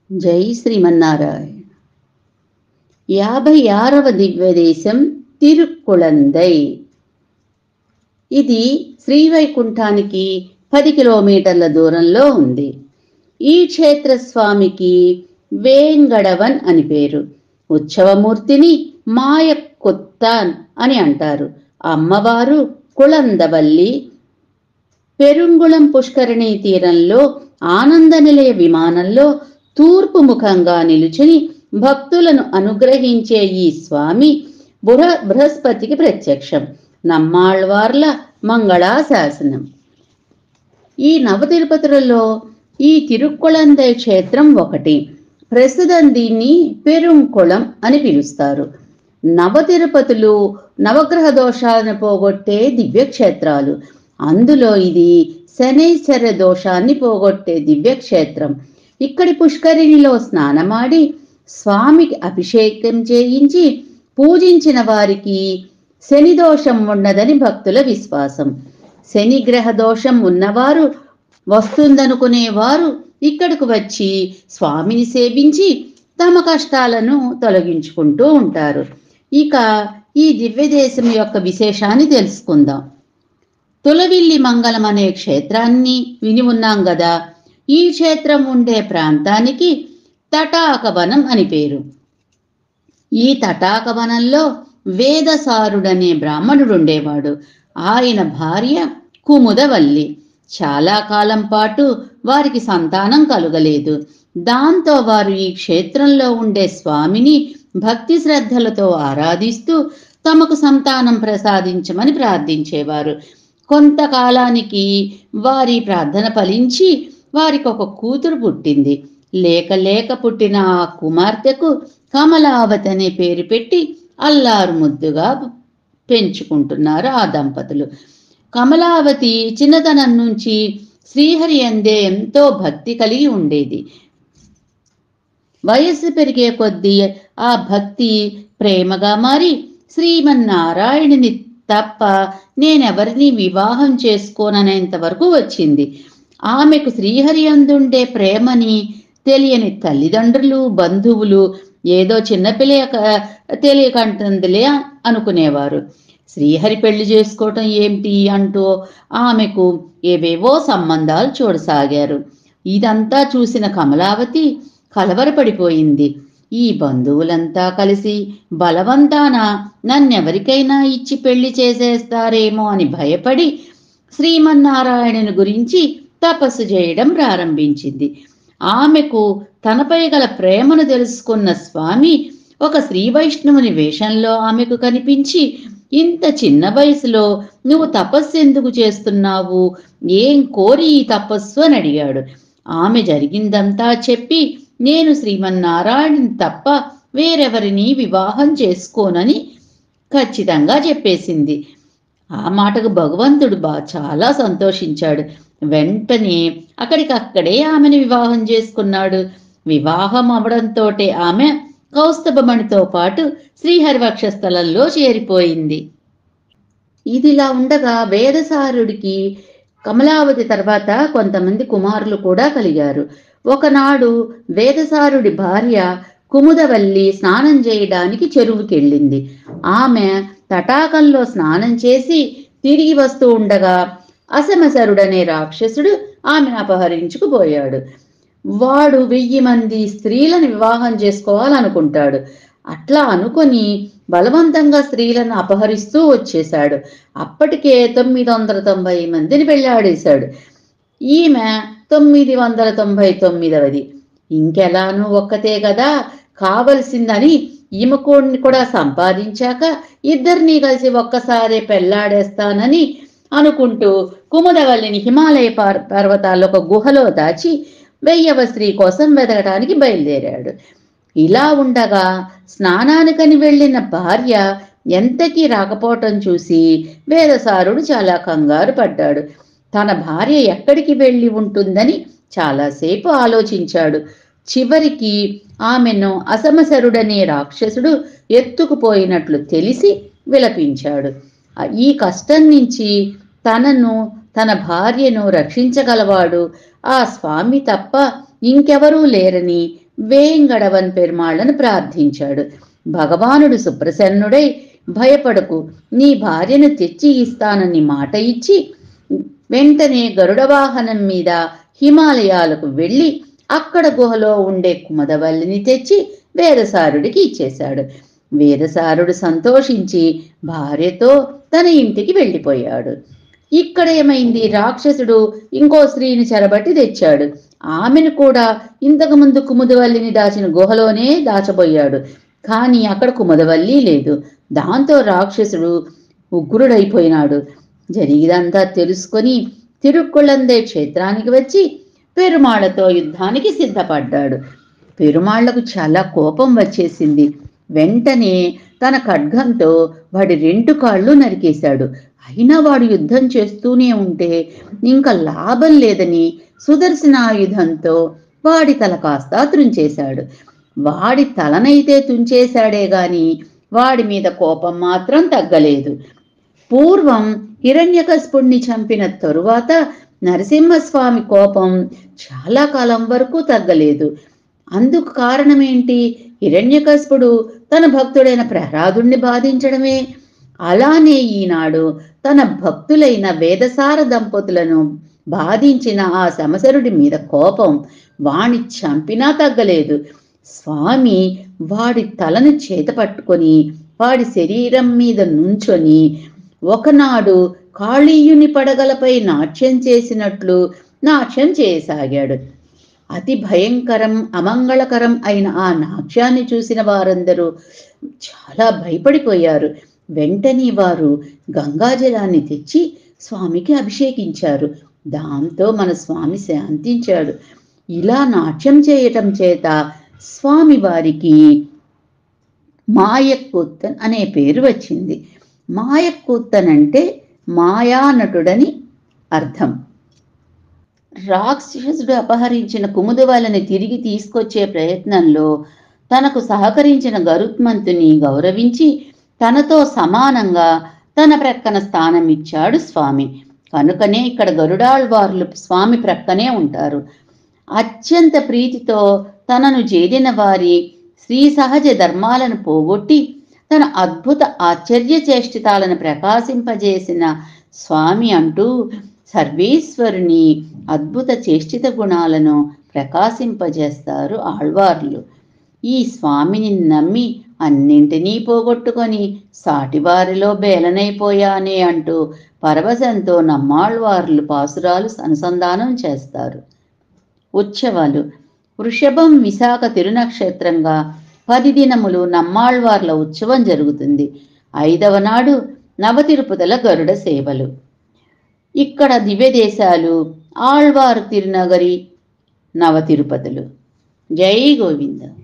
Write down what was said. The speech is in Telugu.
జై శ్రీమన్నారాయణ యాభై ఆరవ దివ్యదేశం తిరుక్కుళందై ఇది శ్రీవైకుంఠానికి పది కిలోమీటర్ల దూరంలో ఉంది ఈ క్షేత్రస్వామికి వేంగడవన్ అని పేరు ఉత్సవమూర్తిని మాయ కొత్తాన్ అని అంటారు అమ్మవారు కుళందవల్లి పెరుంగుళం పుష్కరిణి తీరంలో ఆనంద నిలయ విమానంలో తూర్పు ముఖంగా నిలుచుని భక్తులను అనుగ్రహించే ఈ స్వామి బృహ బృహస్పతికి ప్రత్యక్షం నమ్మాళ్వార్ల మంగళాశాసనం ఈ నవతిరుపతులలో ఈ తిరుక్కుళందై క్షేత్రం ఒకటి ప్రస్తుతం దీన్ని పెరుంకుళం అని పిలుస్తారు నవతిరుపతులు నవగ్రహ దోషాలను పోగొట్టే దివ్యక్షేత్రాలు అందులో ఇది శనైశ్చర్య దోషాన్ని పోగొట్టే దివ్యక్షేత్రం ఇక్కడి పుష్కరిణిలో స్నానమాడి స్వామికి అభిషేకం చేయించి పూజించిన వారికి శని దోషం ఉన్నదని భక్తుల విశ్వాసం శని గ్రహ దోషం ఉన్నవారు వస్తుందనుకునేవారు ఇక్కడకు వచ్చి స్వామిని సేవించి తమ కష్టాలను తొలగించుకుంటూ ఉంటారు ఇక ఈ దివ్యదేశం యొక్క విశేషాన్ని తెలుసుకుందాం తులవిల్లి మంగళం అనే క్షేత్రాన్ని విని ఉన్నాం కదా ఈ క్షేత్రం ఉండే ప్రాంతానికి తటాకవనం అని పేరు ఈ తటాకవనంలో వేదసారుడనే బ్రాహ్మణుడు ఉండేవాడు ఆయన భార్య కుముదవల్లి చాలా కాలం పాటు వారికి సంతానం కలుగలేదు దాంతో వారు ఈ క్షేత్రంలో ఉండే స్వామిని భక్తి శ్రద్ధలతో ఆరాధిస్తూ తమకు సంతానం ప్రసాదించమని ప్రార్థించేవారు కొంతకాలానికి వారి ప్రార్థన ఫలించి వారికి ఒక కూతురు పుట్టింది లేక లేక పుట్టిన ఆ కుమార్తెకు కమలావతి అనే పేరు పెట్టి అల్లారు ముద్దుగా పెంచుకుంటున్నారు ఆ దంపతులు కమలావతి చిన్నతనం నుంచి శ్రీహరి అందే ఎంతో భక్తి కలిగి ఉండేది వయస్సు పెరిగే కొద్దీ ఆ భక్తి ప్రేమగా మారి శ్రీమన్నారాయణుని తప్ప నేనెవరిని వివాహం చేసుకోననేంత వరకు వచ్చింది ఆమెకు శ్రీహరి అందుండే ప్రేమని తెలియని తల్లిదండ్రులు బంధువులు ఏదో చిన్నపిల్ల తెలియకంటుందిలే అనుకునేవారు శ్రీహరి పెళ్లి చేసుకోవటం ఏమిటి అంటూ ఆమెకు ఏవేవో సంబంధాలు చూడసాగారు ఇదంతా చూసిన కమలావతి కలవరపడిపోయింది ఈ బంధువులంతా కలిసి బలవంతాన నన్నెవరికైనా ఇచ్చి పెళ్లి చేసేస్తారేమో అని భయపడి శ్రీమన్నారాయణుని గురించి తపస్సు చేయడం ప్రారంభించింది ఆమెకు తనపై గల ప్రేమను తెలుసుకున్న స్వామి ఒక శ్రీ వైష్ణవుని వేషంలో ఆమెకు కనిపించి ఇంత చిన్న వయసులో నువ్వు తపస్సు ఎందుకు చేస్తున్నావు ఏం కోరి ఈ తపస్సు అని అడిగాడు ఆమె జరిగిందంతా చెప్పి నేను శ్రీమన్నారాయణుని తప్ప వేరెవరిని వివాహం చేసుకోనని ఖచ్చితంగా చెప్పేసింది ఆ మాటకు భగవంతుడు బా చాలా సంతోషించాడు వెంటనే అక్కడికక్కడే ఆమెను వివాహం చేసుకున్నాడు వివాహం అవడంతో ఆమె కౌస్తభమణితో పాటు శ్రీహరివక్ష స్థలంలో చేరిపోయింది ఇదిలా ఉండగా వేదసారుడికి కమలావతి తర్వాత కొంతమంది కుమారులు కూడా కలిగారు ఒకనాడు వేదసారుడి భార్య కుముదవల్లి స్నానం చేయడానికి చెరువుకెళ్ళింది ఆమె తటాకంలో స్నానం చేసి తిరిగి వస్తూ ఉండగా అసమసరుడనే రాక్షసుడు ఆమెను అపహరించుకుపోయాడు వాడు వెయ్యి మంది స్త్రీలను వివాహం చేసుకోవాలనుకుంటాడు అట్లా అనుకొని బలవంతంగా స్త్రీలను అపహరిస్తూ వచ్చేశాడు అప్పటికే తొమ్మిది వందల తొంభై మందిని పెళ్ళాడేశాడు ఈమె తొమ్మిది వందల తొంభై తొమ్మిదవది ఇంకెలానూ ఒక్కతే కదా కావలసిందని ఈమెకోడిని కూడా సంపాదించాక ఇద్దరిని కలిసి ఒక్కసారే పెళ్లాడేస్తానని అనుకుంటూ కుముదవల్లిని హిమాలయ పర్వతాల్లో ఒక గుహలో దాచి వెయ్యవ స్త్రీ కోసం వెతకడానికి బయలుదేరాడు ఇలా ఉండగా స్నానానికని వెళ్ళిన భార్య ఎంతకీ రాకపోవటం చూసి వేదసారుడు చాలా కంగారు పడ్డాడు తన భార్య ఎక్కడికి వెళ్ళి ఉంటుందని చాలాసేపు ఆలోచించాడు చివరికి ఆమెను అసమసరుడనే రాక్షసుడు ఎత్తుకుపోయినట్లు తెలిసి విలపించాడు ఈ కష్టం నుంచి తనను తన భార్యను రక్షించగలవాడు ఆ స్వామి తప్ప ఇంకెవరూ లేరని వేంగడవన్ పెరుమాళ్లను ప్రార్థించాడు భగవానుడు సుప్రసన్నుడై భయపడకు నీ భార్యను తెచ్చి ఇస్తానని మాట ఇచ్చి వెంటనే గరుడ వాహనం మీద హిమాలయాలకు వెళ్ళి అక్కడ గుహలో ఉండే కుమదవల్లిని తెచ్చి వేదసారుడికి ఇచ్చేశాడు వేదసారుడు సంతోషించి భార్యతో తన ఇంటికి వెళ్ళిపోయాడు ఇక్కడ ఏమైంది రాక్షసుడు ఇంకో స్త్రీని చెరబట్టి తెచ్చాడు ఆమెను కూడా ఇంతకు ముందు కుముదవల్లిని దాచిన గుహలోనే దాచబోయాడు కానీ అక్కడ కుముదవల్లి లేదు దాంతో రాక్షసుడు ఉగ్రుడైపోయినాడు జరిగిదంతా తెలుసుకొని తిరుక్కుళందే క్షేత్రానికి వచ్చి పెరుమాళ్లతో యుద్ధానికి సిద్ధపడ్డాడు పెరుమాళ్లకు చాలా కోపం వచ్చేసింది వెంటనే తన ఖడ్గంతో వాడి రెండు కాళ్ళు నరికేశాడు అయినా వాడు యుద్ధం చేస్తూనే ఉంటే ఇంకా లాభం లేదని సుదర్శనాయుధంతో వాడి తల కాస్త త్రుంచేశాడు వాడి తలనైతే తుంచేశాడే గాని వాడి మీద కోపం మాత్రం తగ్గలేదు పూర్వం హిరణ్యకస్పుణ్ణి చంపిన తరువాత నరసింహస్వామి కోపం చాలా కాలం వరకు తగ్గలేదు అందుకు కారణమేంటి హిరణ్యకస్పుడు తన భక్తుడైన ప్రహ్లాదుణ్ణి బాధించడమే అలానే ఈనాడు తన భక్తులైన వేదసార దంపతులను బాధించిన ఆ సమసరుడి మీద కోపం వాణ్ణి చంపినా తగ్గలేదు స్వామి వాడి తలను చేత పట్టుకొని వాడి శరీరం మీద నుంచొని ఒకనాడు కాళీయుని పడగలపై నాట్యం చేసినట్లు నాట్యం చేయసాగాడు అతి భయంకరం అమంగళకరం అయిన ఆ నాట్యాన్ని చూసిన వారందరూ చాలా భయపడిపోయారు వెంటనే వారు గంగాజలాన్ని తెచ్చి స్వామికి అభిషేకించారు దాంతో మన స్వామి శాంతించాడు ఇలా నాట్యం చేయటం చేత స్వామి వారికి మాయక్కూత్తన్ అనే పేరు వచ్చింది మాయక్కూత్తన్ అంటే మాయానటుడని అర్థం రాక్షసుడు అపహరించిన కుముదవలని తిరిగి తీసుకొచ్చే ప్రయత్నంలో తనకు సహకరించిన గరుత్మంతుని గౌరవించి తనతో సమానంగా తన ప్రక్కన స్థానం ఇచ్చాడు స్వామి కనుకనే ఇక్కడ గరుడాళ్వార్లు స్వామి ప్రక్కనే ఉంటారు అత్యంత ప్రీతితో తనను చేరిన వారి శ్రీ సహజ ధర్మాలను పోగొట్టి తన అద్భుత ఆశ్చర్య చేష్టితాలను ప్రకాశింపజేసిన స్వామి అంటూ సర్వేశ్వరుని అద్భుత చేష్టిత గుణాలను ప్రకాశింపజేస్తారు ఆళ్వార్లు ఈ స్వామిని నమ్మి అన్నింటినీ పోగొట్టుకొని సాటివారిలో బేలనైపోయానే అంటూ పరవశంతో నమ్మాళ్వార్లు పాసురాలు అనుసంధానం చేస్తారు ఉత్సవాలు వృషభం విశాఖ తిరునక్షత్రంగా పది దినములు నమ్మాళ్వార్ల ఉత్సవం జరుగుతుంది ఐదవ నాడు నవతిరుపతుల గరుడ సేవలు ఇక్కడ దివ్యదేశాలు ఆళ్వారు తిరునగరి నవతిరుపతులు జై గోవింద